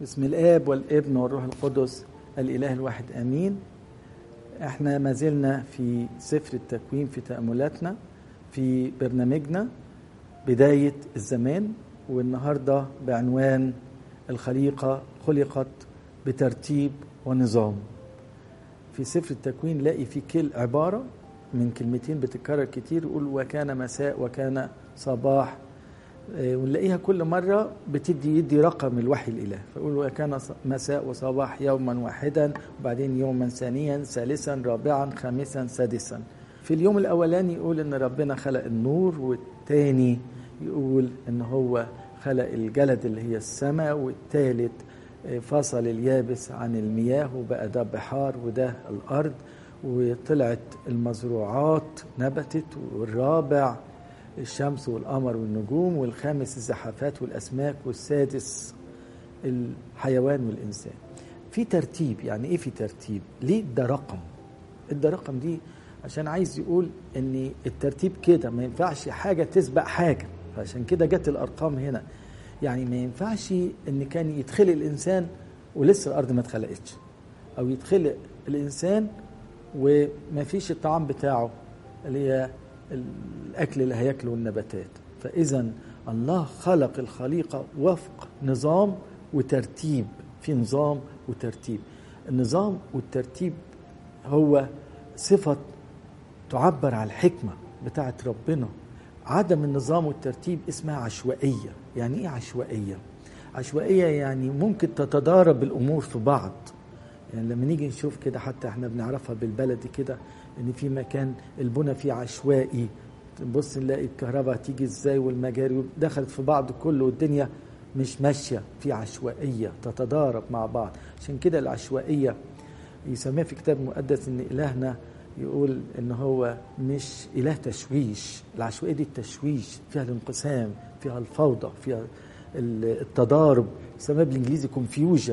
بسم الآب والابن والروح القدس الإله الواحد آمين احنا ما زلنا في سفر التكوين في تأملاتنا في برنامجنا بداية الزمان والنهاردة بعنوان الخليقة خلقت بترتيب ونظام في سفر التكوين لاقي في كل عبارة من كلمتين بتتكرر كتير يقول وكان مساء وكان صباح ونلاقيها كل مرة بتدي يدي رقم الوحي الإله فيقول وكان مساء وصباح يوما واحدا وبعدين يوما ثانيا ثالثا رابعا خامسا سادسا في اليوم الأولاني يقول إن ربنا خلق النور والتاني يقول إن هو خلق الجلد اللي هي السماء والتالت فصل اليابس عن المياه وبقى ده بحار وده الأرض وطلعت المزروعات نبتت والرابع الشمس والقمر والنجوم والخامس الزحافات والأسماك والسادس الحيوان والإنسان في ترتيب يعني إيه في ترتيب ليه ده رقم ده رقم دي عشان عايز يقول ان الترتيب كده ما ينفعش حاجة تسبق حاجة فعشان كده جت الأرقام هنا يعني ما ينفعش ان كان يتخلق الإنسان ولسه الأرض ما اتخلقتش أو يتخلق الإنسان وما فيش الطعام بتاعه اللي هي الاكل اللي هياكله النباتات فاذا الله خلق الخليقه وفق نظام وترتيب في نظام وترتيب النظام والترتيب هو صفه تعبر عن الحكمه بتاعت ربنا عدم النظام والترتيب اسمها عشوائيه يعني ايه عشوائيه عشوائيه يعني ممكن تتضارب الامور في بعض يعني لما نيجي نشوف كده حتى احنا بنعرفها بالبلدي كده ان في مكان البنى فيه عشوائي تبص نلاقي الكهرباء تيجي ازاي والمجاري دخلت في بعض كله والدنيا مش ماشيه في عشوائيه تتضارب مع بعض عشان كده العشوائيه يسميها في كتاب مقدس ان الهنا يقول ان هو مش اله تشويش العشوائيه دي التشويش فيها الانقسام فيها الفوضى فيها التضارب يسميها بالانجليزي كونفيوجن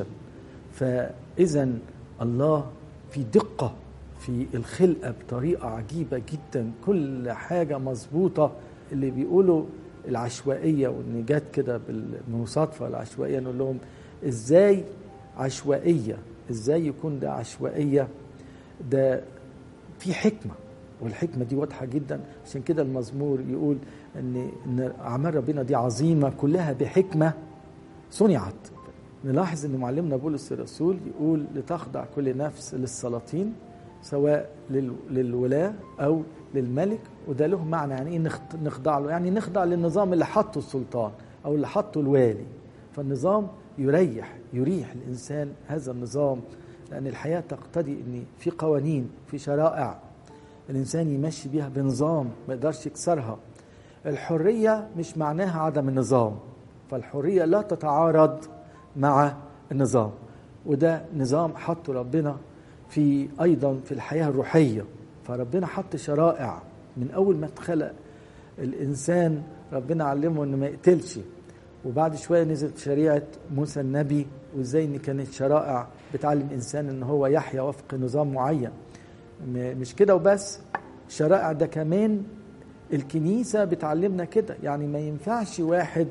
فاذا الله في دقه في الخلقة بطريقة عجيبة جدا كل حاجة مظبوطة اللي بيقولوا العشوائية وإن جت كده بالمصادفة العشوائية نقول لهم إزاي عشوائية إزاي يكون ده عشوائية ده في حكمة والحكمة دي واضحة جدا عشان كده المزمور يقول إن إن أعمال ربنا دي عظيمة كلها بحكمة صنعت نلاحظ إن معلمنا بولس الرسول يقول لتخضع كل نفس للسلاطين سواء للولاة أو للملك وده له معنى يعني إيه نخضع له يعني نخضع للنظام اللي حطه السلطان أو اللي حطه الوالي فالنظام يريح يريح الإنسان هذا النظام لأن الحياة تقتضي إن في قوانين في شرائع الإنسان يمشي بيها بنظام ما يقدرش يكسرها الحرية مش معناها عدم النظام فالحرية لا تتعارض مع النظام وده نظام حطه ربنا في ايضا في الحياه الروحيه فربنا حط شرائع من اول ما اتخلق الانسان ربنا علمه انه ما يقتلش وبعد شويه نزلت شريعه موسى النبي وازاي ان كانت شرائع بتعلم الانسان ان هو يحيا وفق نظام معين مش كده وبس الشرائع ده كمان الكنيسه بتعلمنا كده يعني ما ينفعش واحد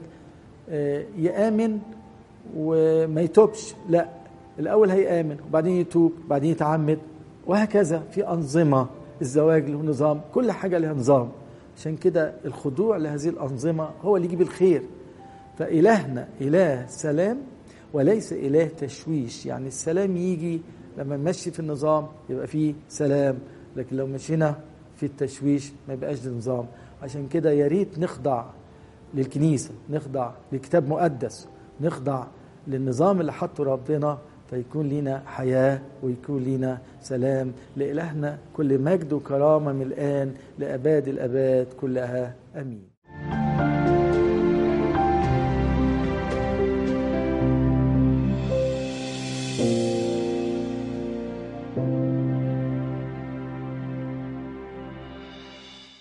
يامن وما يتوبش لا الاول هيامن وبعدين يتوب وبعدين يتعمد وهكذا في انظمه الزواج له نظام كل حاجه لها نظام عشان كده الخضوع لهذه الانظمه هو اللي يجيب الخير فالهنا اله سلام وليس اله تشويش يعني السلام يجي لما نمشي في النظام يبقى فيه سلام لكن لو مشينا في التشويش ما يبقاش ده نظام عشان كده يا ريت نخضع للكنيسه نخضع لكتاب مقدس نخضع للنظام اللي حطه ربنا فيكون لنا حياة ويكون لنا سلام لإلهنا كل مجد وكرامة من الآن لأباد الأباد كلها أمين